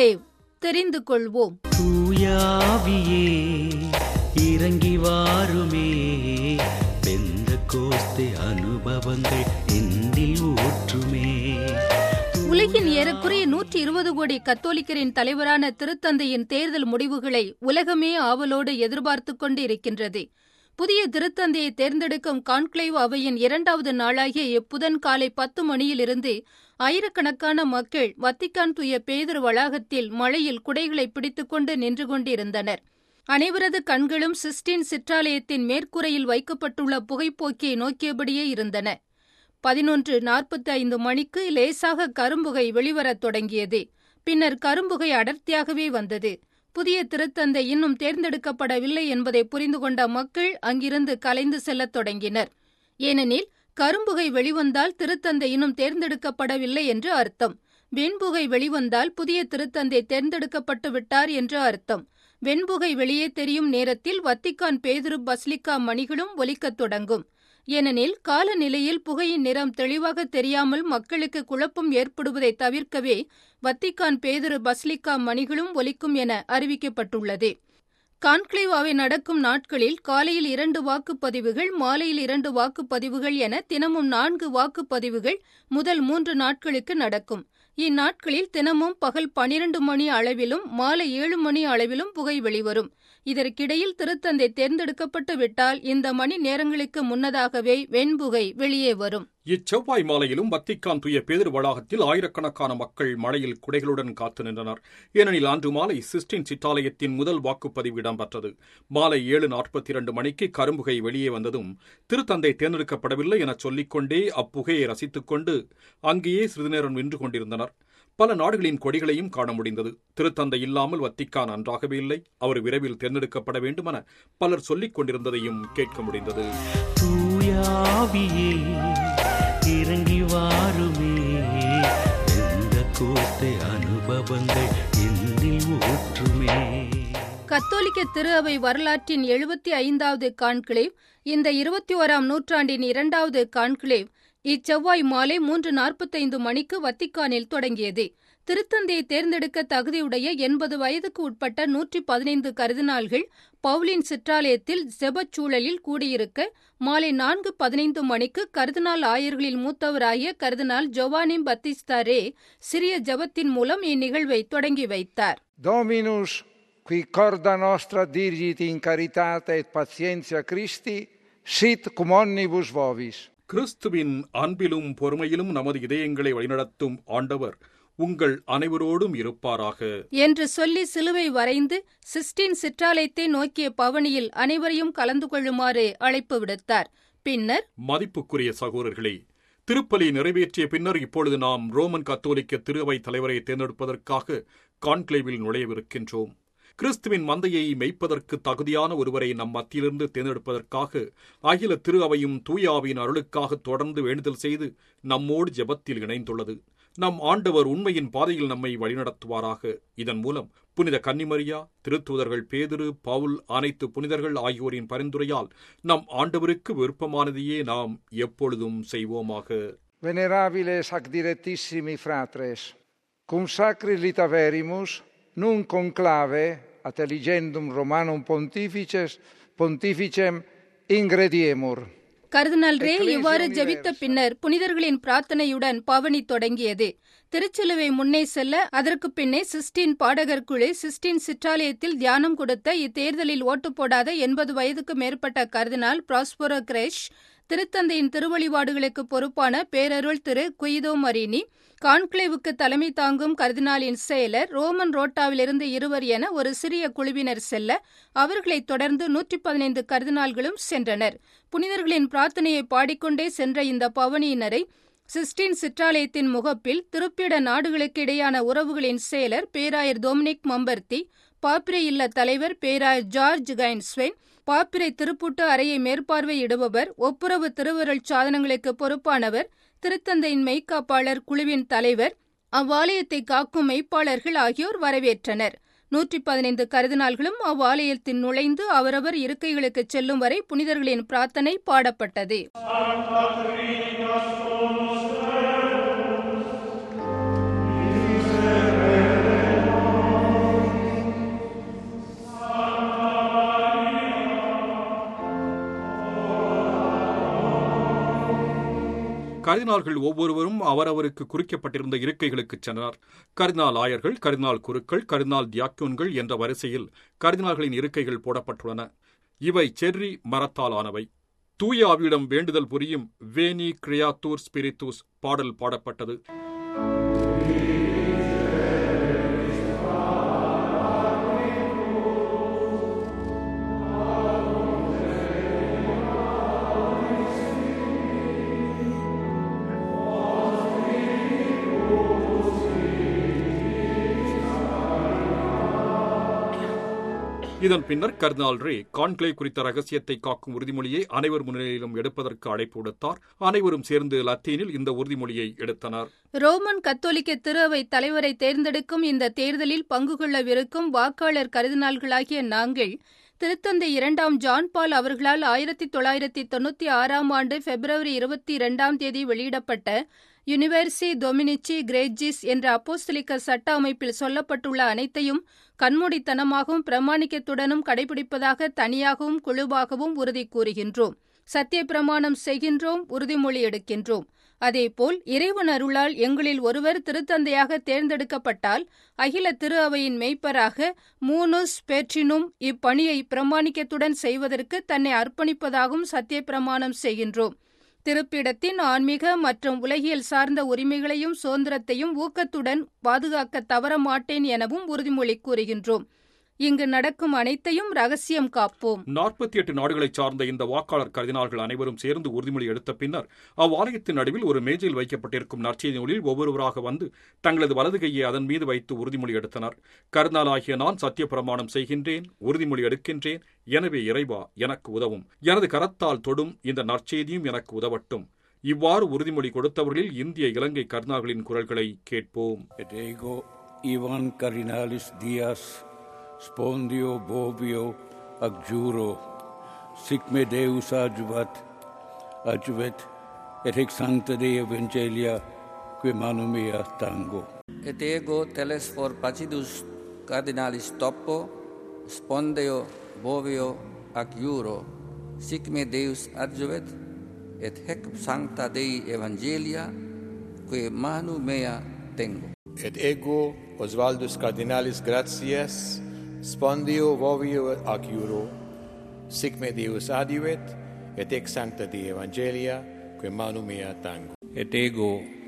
Conclave தெரிந்து கொள்வோம் தூயாவியே இறங்கி வாருமே பெந்த கோஸ்தே அனுபவங்கள் என்னில் ஊற்றுமே உலகின் ஏறக்குறைய நூற்றி இருபது கோடி கத்தோலிக்கரின் தலைவரான திருத்தந்தையின் தேர்தல் முடிவுகளை உலகமே ஆவலோடு எதிர்பார்த்துக் கொண்டு இருக்கின்றது புதிய திருத்தந்தையை தேர்ந்தெடுக்கும் கான்க்ளேவ் அவையின் இரண்டாவது நாளாகிய இப்புதன் காலை பத்து மணியிலிருந்து ஆயிரக்கணக்கான மக்கள் வத்திக்கான் தூய பேதர் வளாகத்தில் மழையில் குடைகளை பிடித்துக்கொண்டு நின்று கொண்டிருந்தனர் அனைவரது கண்களும் சிஸ்டின் சிற்றாலயத்தின் மேற்கூரையில் வைக்கப்பட்டுள்ள புகைப்போக்கியை நோக்கியபடியே இருந்தன பதினொன்று நாற்பத்தி ஐந்து மணிக்கு லேசாக கரும்புகை வெளிவரத் தொடங்கியது பின்னர் கரும்புகை அடர்த்தியாகவே வந்தது புதிய திருத்தந்தை இன்னும் தேர்ந்தெடுக்கப்படவில்லை என்பதை புரிந்து கொண்ட மக்கள் அங்கிருந்து கலைந்து செல்லத் தொடங்கினர் ஏனெனில் கரும்புகை வெளிவந்தால் திருத்தந்தை இன்னும் தேர்ந்தெடுக்கப்படவில்லை என்று அர்த்தம் வெண்புகை வெளிவந்தால் புதிய திருத்தந்தை தேர்ந்தெடுக்கப்பட்டு விட்டார் என்று அர்த்தம் வெண்புகை வெளியே தெரியும் நேரத்தில் வத்திக்கான் பேதுரு பஸ்லிக்கா மணிகளும் ஒலிக்கத் தொடங்கும் ஏனெனில் காலநிலையில் புகையின் நிறம் தெளிவாக தெரியாமல் மக்களுக்கு குழப்பம் ஏற்படுவதை தவிர்க்கவே வத்திக்கான் பேதுரு பஸ்லிக்கா மணிகளும் ஒலிக்கும் என அறிவிக்கப்பட்டுள்ளது கான்க்ளேவ் அவை நடக்கும் நாட்களில் காலையில் இரண்டு வாக்குப்பதிவுகள் மாலையில் இரண்டு வாக்குப்பதிவுகள் என தினமும் நான்கு வாக்குப்பதிவுகள் முதல் மூன்று நாட்களுக்கு நடக்கும் இந்நாட்களில் தினமும் பகல் பனிரண்டு மணி அளவிலும் மாலை ஏழு மணி அளவிலும் புகை வெளிவரும் இதற்கிடையில் திருத்தந்தை தேர்ந்தெடுக்கப்பட்டு விட்டால் இந்த மணி நேரங்களுக்கு முன்னதாகவே வெண்புகை வெளியே வரும் இச்செவ்வாய் மாலையிலும் வத்திக்கான் துய பேதர் வளாகத்தில் ஆயிரக்கணக்கான மக்கள் மழையில் குடைகளுடன் காத்து நின்றனர் ஏனெனில் அன்று மாலை சிஸ்டின் சிற்றாலயத்தின் முதல் வாக்குப்பதிவு இடம்பெற்றது மாலை ஏழு நாற்பத்தி இரண்டு மணிக்கு கரும்புகை வெளியே வந்ததும் திருத்தந்தை தேர்ந்தெடுக்கப்படவில்லை எனச் சொல்லிக்கொண்டே அப்புகையை ரசித்துக் கொண்டு அங்கேயே சிறிது நேரம் நின்று கொண்டிருந்தனர் பல நாடுகளின் கொடிகளையும் காண முடிந்தது திருத்தந்தை இல்லாமல் வத்திக்கான் நன்றாகவே இல்லை அவர் விரைவில் தேர்ந்தெடுக்கப்பட வேண்டுமென பலர் சொல்லிக் கொண்டிருந்ததையும் கேட்க முடிந்தது தூயாவியே இறங்கி வாருமே பெந்த கோஸ்தே அனுபவங்கள் என்னில் ஊற்றுமே கத்தோலிக்க திரு அவை வரலாற்றின் எழுபத்தி ஐந்தாவது கான்க்ளேவ் இந்த இருபத்தி ஓராம் நூற்றாண்டின் இரண்டாவது கான்க்ளேவ் இச்செவ்வாய் மாலை மூன்று நாற்பத்தைந்து மணிக்கு வத்திக்கானில் தொடங்கியது திருத்தந்தையை தேர்ந்தெடுக்க தகுதியுடைய எண்பது வயதுக்கு உட்பட்ட நூற்றி பதினைந்து கருதினாள்கள் பவுலின் சிற்றாலயத்தில் ஜெபச் சூழலில் கூடியிருக்க மாலை நான்கு பதினைந்து மணிக்கு கருதினால் ஆயர்களில் மூத்தவராகிய கருதினால் ஜொவானி பத்திஸ்தா ரே சிறிய ஜெபத்தின் மூலம் இந்நிகழ்வை தொடங்கி வைத்தார் Dominus, qui corda nostra dirigit in caritate et patientia Christi, sit cum omnibus vovis. கிறிஸ்துவின் அன்பிலும் பொறுமையிலும் நமது இதயங்களை வழிநடத்தும் ஆண்டவர் உங்கள் அனைவரோடும் இருப்பாராக என்று சொல்லி சிலுவை வரைந்து சிஸ்டின் சிற்றாலயத்தை நோக்கிய பவனியில் அனைவரையும் கலந்து கொள்ளுமாறு அழைப்பு விடுத்தார் பின்னர் மதிப்புக்குரிய சகோதரர்களே திருப்பலி நிறைவேற்றிய பின்னர் இப்பொழுது நாம் ரோமன் கத்தோலிக்க திருவை தலைவரை தேர்ந்தெடுப்பதற்காக கான்க்ளேவில் நுழையவிருக்கின்றோம் கிறிஸ்துவின் மந்தையை மெய்ப்பதற்கு தகுதியான ஒருவரை நம் மத்தியிலிருந்து தேர்ந்தெடுப்பதற்காக அகில திரு அவையும் தூயாவின் அருளுக்காக தொடர்ந்து வேண்டுதல் செய்து நம்மோடு ஜெபத்தில் இணைந்துள்ளது நம் ஆண்டவர் உண்மையின் பாதையில் நம்மை வழிநடத்துவாராக இதன் மூலம் புனித கன்னிமரியா திருத்தூதர்கள் பேதுரு பவுல் அனைத்து புனிதர்கள் ஆகியோரின் பரிந்துரையால் நம் ஆண்டவருக்கு விருப்பமானதையே நாம் எப்பொழுதும் செய்வோமாக Venerabiles ac direttissimi fratres, cum sacri litaverimus, nun conclave, at eligendum Romanum pontifices, pontificem ingrediemur. கர்தினால் ரே இவ்வாறு ஜெபித்த பின்னர் புனிதர்களின் பிரார்த்தனையுடன் பவனி தொடங்கியது திருச்சிலுவை முன்னே செல்ல அதற்கு பின்னே சிஸ்டின் பாடகர் குழு சிஸ்டின் சிற்றாலயத்தில் தியானம் கொடுத்த இத்தேர்தலில் ஓட்டு போடாத எண்பது வயதுக்கு மேற்பட்ட கர்தினால் பிராஸ்போரோ கிரேஷ் திருத்தந்தையின் திருவழிபாடுகளுக்கு பொறுப்பான பேரருள் திரு குயிதோ மரினி கான்க்ளேவுக்கு தலைமை தாங்கும் கர்தினாலின் செயலர் ரோமன் ரோட்டாவிலிருந்து இருவர் என ஒரு சிறிய குழுவினர் செல்ல அவர்களைத் தொடர்ந்து நூற்றி பதினைந்து கர்தினால்களும் சென்றனர் புனிதர்களின் பிரார்த்தனையை பாடிக்கொண்டே சென்ற இந்த பவனியினரை சிஸ்டின் சிற்றாலயத்தின் முகப்பில் திருப்பிட நாடுகளுக்கு இடையான உறவுகளின் செயலர் பேராயர் டொமினிக் மம்பர்த்தி பாப்பிரை இல்ல தலைவர் பேராயர் ஜார்ஜ் கைன்ஸ்வென் பாப்பிரை திருப்பூட்டு அறையை மேற்பார்வையிடுபவர் ஒப்புரவு திருவருள் சாதனங்களுக்கு பொறுப்பானவர் திருத்தந்தையின் மெய்க்காப்பாளர் குழுவின் தலைவர் அவ்வாலயத்தை காக்கும் மெய்ப்பாளர்கள் ஆகியோர் வரவேற்றனர் நூற்றி பதினைந்து கருதினால்களும் அவ்வாலயத்தில் நுழைந்து அவரவர் இருக்கைகளுக்கு செல்லும் வரை புனிதர்களின் பிரார்த்தனை பாடப்பட்டது கர்தினால்கள் ஒவ்வொருவரும் அவரவருக்கு குறிக்கப்பட்டிருந்த இருக்கைகளுக்கு சென்றனர் கர்தினால் ஆயர்கள் கர்தினால் குருக்கள் கர்தினால் தியாக்கியோன்கள் என்ற வரிசையில் கர்தினால்களின் இருக்கைகள் போடப்பட்டுள்ளன இவை செர்ரி மரத்தால் ஆனவை தூய ஆவியிடம் வேண்டுதல் புரியும் வேனி கிரியாத்தூர் ஸ்பிரித்துஸ் பாடல் பாடப்பட்டது இதன் பின்னர் கர்தினால் ரே கான்க்ளேவ் குறித்த ரகசியத்தை காக்கும் உறுதிமொழியை அனைவர் முன்னிலையிலும் எடுப்பதற்கு அழைப்பு விடுத்தார் அனைவரும் சேர்ந்து லத்தீனில் இந்த உறுதிமொழியை எடுத்தனர் ரோமன் கத்தோலிக்க திரு அவை தலைவரை தேர்ந்தெடுக்கும் இந்த தேர்தலில் பங்கு கொள்ளவிருக்கும் வாக்காளர் கருதினாள்களாகிய நாங்கள் திருத்தந்தை இரண்டாம் ஜான் பால் அவர்களால் ஆயிரத்தி தொள்ளாயிரத்தி தொண்ணூத்தி ஆறாம் ஆண்டு பிப்ரவரி இருபத்தி இரண்டாம் தேதி வெளியிடப்பட்ட யுனிவர்சி டொமினிச்சி கிரேஜிஸ் என்ற அப்போஸ்தலிக்க சட்ட அமைப்பில் சொல்லப்பட்டுள்ள அனைத்தையும் கண்மூடித்தனமாகவும் பிரமாணிக்கத்துடனும் கடைபிடிப்பதாக தனியாகவும் குழுவாகவும் உறுதி கூறுகின்றோம் சத்திய பிரமாணம் செய்கின்றோம் உறுதிமொழி எடுக்கின்றோம் அதேபோல் இறைவன் அருளால் எங்களில் ஒருவர் திருத்தந்தையாக தேர்ந்தெடுக்கப்பட்டால் அகில திரு அவையின் மெய்ப்பராக மூனுஸ் பேற்றினும் இப்பணியை பிரமாணிக்கத்துடன் செய்வதற்கு தன்னை அர்ப்பணிப்பதாகவும் சத்திய பிரமாணம் செய்கின்றோம் திருப்பிடத்தின் ஆன்மீக மற்றும் உலகியல் சார்ந்த உரிமைகளையும் சுதந்திரத்தையும் ஊக்கத்துடன் பாதுகாக்க தவற மாட்டேன் எனவும் உறுதிமொழி கூறுகின்றோம் இங்கு நடக்கும் அனைத்தையும் ரகசியம் காப்போம் நாற்பத்தி எட்டு நாடுகளைச் சார்ந்த இந்த வாக்காளர் கர்தினால்கள் அனைவரும் சேர்ந்து உறுதிமொழி எடுத்த பின்னர் அவ்வாலயத்தின் நடுவில் ஒரு மேஜையில் வைக்கப்பட்டிருக்கும் நற்செய்தி நூலில் ஒவ்வொருவராக வந்து தங்களது வலது கையை அதன் மீது வைத்து உறுதிமொழி எடுத்தனர் கர்தினாலாகிய நான் சத்திய பிரமாணம் செய்கின்றேன் உறுதிமொழி எடுக்கின்றேன் எனவே இறைவா எனக்கு உதவும் எனது கரத்தால் தொடும் இந்த நற்செய்தியும் எனக்கு உதவட்டும் இவ்வாறு உறுதிமொழி கொடுத்தவர்களில் இந்திய இலங்கை கர்தினால்களின் குரல்களை கேட்போம் Et ego Ivan Cardinalis Dias spondio bovio ac juro sic me Deus adjuvat adjuvet et hic sancta Dei Evangelia que manu mea tango. Et ego teles for pacidus cardinalis topo, spondeo bovio ac iuro, sic me Deus adjuvet, et hec sancta Dei Evangelia, que manu mea tengo. Et ego Oswaldus Cardinalis Gratias spondio vovio ac iuro sic me Deus adiuet et ex sancta Dei Evangelia que manu mea tango. Et ego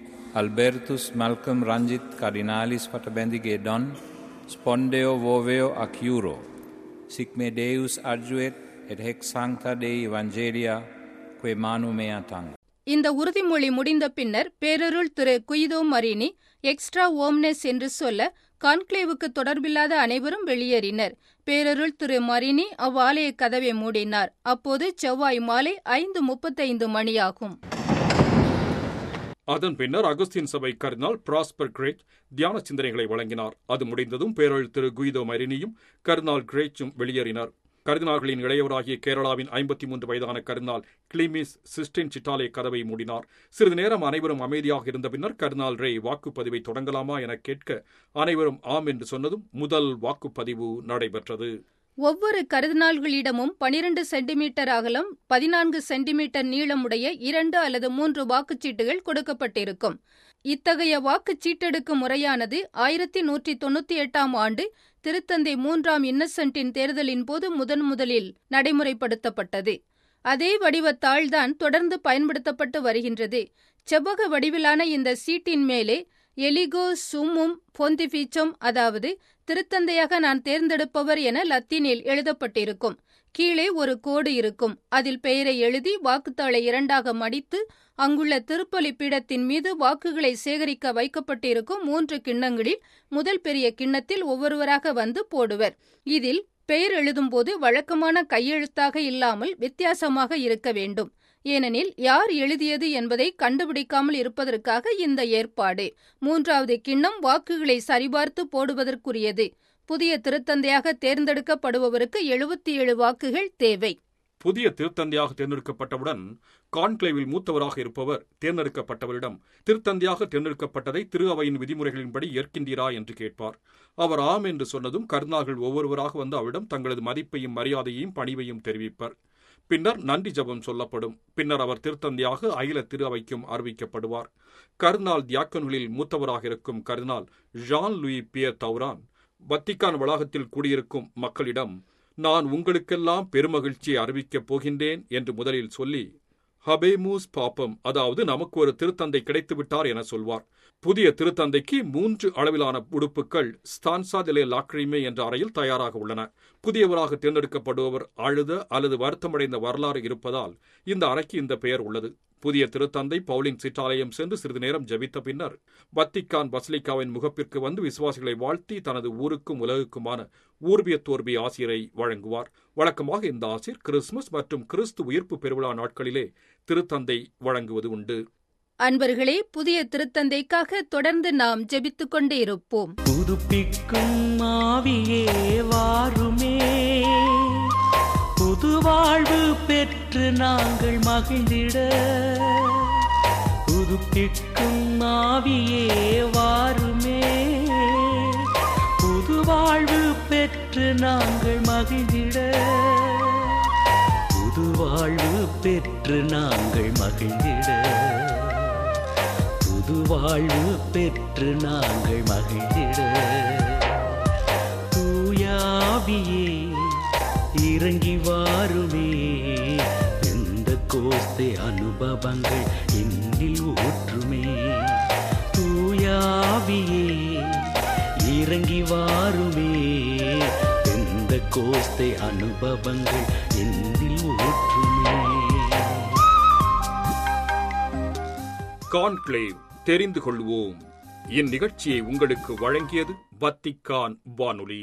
Albertus Malcolm Ranjit Cardinalis Patabendige Don Spondeo Voveo ac Iuro Sic me Deus adjuet et hec sancta Dei Evangelia que manu mea tango. இந்த உறுதிமொழி முடிந்த பின்னர் பேரருள் திரு குயிதோ மரினி extra ஓம்னஸ் என்று சொல்ல கான்க்ளேவுக்கு தொடர்பில்லாத அனைவரும் வெளியேறினர் பேரருள் திரு மரினி அவ்வாலய கதவை மூடினார் அப்போது செவ்வாய் மாலை ஐந்து முப்பத்தைந்து மணியாகும் அதன் பின்னர் அகஸ்தின் சபை கர்தினால் பிராஸ்பர் கிரேட் தியான சிந்தனைகளை வழங்கினார் அது முடிந்ததும் பேரொழி திரு குயிதோ மரினியும் கர்தினால் கிரேச்சும் வெளியேறினர் கர்தினால்களின் இளையவராகிய கேரளாவின் ஐம்பத்தி மூன்று வயதான கர்தினால் கிளிமிஸ் சிஸ்டின் சிட்டாலே கதவை மூடினார் சிறிது நேரம் அனைவரும் அமைதியாக இருந்த பின்னர் கர்தினால் ரே வாக்குப்பதிவை தொடங்கலாமா என கேட்க அனைவரும் ஆம் என்று சொன்னதும் முதல் வாக்குப்பதிவு நடைபெற்றது ஒவ்வொரு கருதினாள்களிடமும் பனிரெண்டு சென்டிமீட்டர் அகலம் பதினான்கு சென்டிமீட்டர் நீளமுடைய இரண்டு அல்லது மூன்று வாக்குச்சீட்டுகள் கொடுக்கப்பட்டிருக்கும் இத்தகைய வாக்குச்சீட்டெடுக்கும் முறையானது ஆயிரத்தி நூற்றி தொண்ணூத்தி எட்டாம் ஆண்டு திருத்தந்தை மூன்றாம் இன்னசென்ட்டின் தேர்தலின் போது முதன் முதலில் நடைமுறைப்படுத்தப்பட்டது அதே வடிவத்தாள்தான் தொடர்ந்து பயன்படுத்தப்பட்டு வருகின்றது செவ்வக வடிவிலான இந்த சீட்டின் மேலே எலிகோ சும்மும் பொந்திபிச்சம் அதாவது திருத்தந்தையாக நான் தேர்ந்தெடுப்பவர் என லத்தீனில் எழுதப்பட்டிருக்கும் கீழே ஒரு கோடு இருக்கும் அதில் பெயரை எழுதி வாக்குத்தாளை இரண்டாக மடித்து அங்குள்ள திருப்பலி பீடத்தின் மீது வாக்குகளை சேகரிக்க வைக்கப்பட்டிருக்கும் மூன்று கிண்ணங்களில் முதல் பெரிய கிண்ணத்தில் ஒவ்வொருவராக வந்து போடுவர் இதில் பெயர் எழுதும்போது வழக்கமான கையெழுத்தாக இல்லாமல் வித்தியாசமாக இருக்க வேண்டும் ஏனெனில் யார் எழுதியது என்பதை கண்டுபிடிக்காமல் இருப்பதற்காக இந்த ஏற்பாடு மூன்றாவது கிண்ணம் வாக்குகளை சரிபார்த்து போடுவதற்குரியது புதிய திருத்தந்தையாக தேர்ந்தெடுக்கப்படுபவருக்கு எழுபத்தி ஏழு வாக்குகள் தேவை புதிய திருத்தந்தையாக தேர்ந்தெடுக்கப்பட்டவுடன் கான்க்ளேவில் மூத்தவராக இருப்பவர் தேர்ந்தெடுக்கப்பட்டவரிடம் திருத்தந்தையாக தேர்ந்தெடுக்கப்பட்டதை திரு அவையின் விதிமுறைகளின்படி ஏற்கின்றீரா என்று கேட்பார் அவர் ஆம் என்று சொன்னதும் கர்நார்கள் ஒவ்வொருவராக வந்து அவரிடம் தங்களது மதிப்பையும் மரியாதையையும் பணிவையும் தெரிவிப்பர் பின்னர் நன்றி ஜெபம் சொல்லப்படும் பின்னர் அவர் திருத்தந்தையாக அகில திரு அவைக்கும் அறிவிக்கப்படுவார் கர்னால் தியாக்கன்களில் மூத்தவராக இருக்கும் cardinal Jean Louis Pierre Tauran Vatican வளாகத்தில் கூடியிருக்கும் மக்களிடம் நான் உங்களுக்கெல்லாம் பெருமகிழ்ச்சியை அறிவிக்கப் போகின்றேன் என்று முதலில் சொல்லி ஹபேமூஸ் பாப்பம் அதாவது நமக்கு ஒரு திருத்தந்தை கிடைத்துவிட்டார் என சொல்வார் புதிய திருத்தந்தைக்கு மூன்று அளவிலான உடுப்புகள் ஸ்தான்சாதிலே லாக்ரிமே என்ற அறையில் தயாராக உள்ளன புதியவராக தேர்ந்தெடுக்கப்படுபவர் அழுத அல்லது வருத்தமடைந்த வரலாறு இருப்பதால் இந்த அறைக்கு இந்த பெயர் உள்ளது புதிய திருத்தந்தை பவுலின் சிற்றாலயம் சென்று சிறிது நேரம் ஜெபித்த பின்னர் வத்திக்கான் பசிலிக்காவின் முகப்பிற்கு வந்து விசுவாசிகளை வாழ்த்தி தனது ஊருக்கும் உலகுக்குமான ஊர்பிய தோர்பிய ஆசிரியரை வழங்குவார் வழக்கமாக இந்த ஆசிரியர் கிறிஸ்துமஸ் மற்றும் கிறிஸ்து உயிர்ப்பு பெருவிழா நாட்களிலே திருத்தந்தை வழங்குவது உண்டு அன்பர்களே புதிய திருத்தந்தைக்காக தொடர்ந்து நாம் ஜெபித்துக் கொண்டே இருப்போம் புதுப்பிக்கும் ஆவியே வாருமே புது வாழ்வு பெற்று நாங்கள் மகிழ்ந்திட புதுப்பிக்கும் ஆவியே வாருமே புது வாழ்வு பெற்று நாங்கள் மகிழ்ந்திட புது வாழ்வு பெற்று நாங்கள் மகிழ்ந்திட புது வாழ்வு பெற்று நாங்கள் மகிழ்ந்திட தூயாவியே இறங்கி வாருமே எந்த கோஸ்தை அனுபவங்கள் என்னில் ஊற்றுமே தூயாவியே இறங்கி வாருமே எந்த கோஸ்தை அனுபவங்கள் என்னில் ஊற்றுமே கான்க்ளேவ் தெரிந்து கொள்வோம் இந்நிகழ்ச்சியை உங்களுக்கு வழங்கியது வத்திக்கான் வானொலி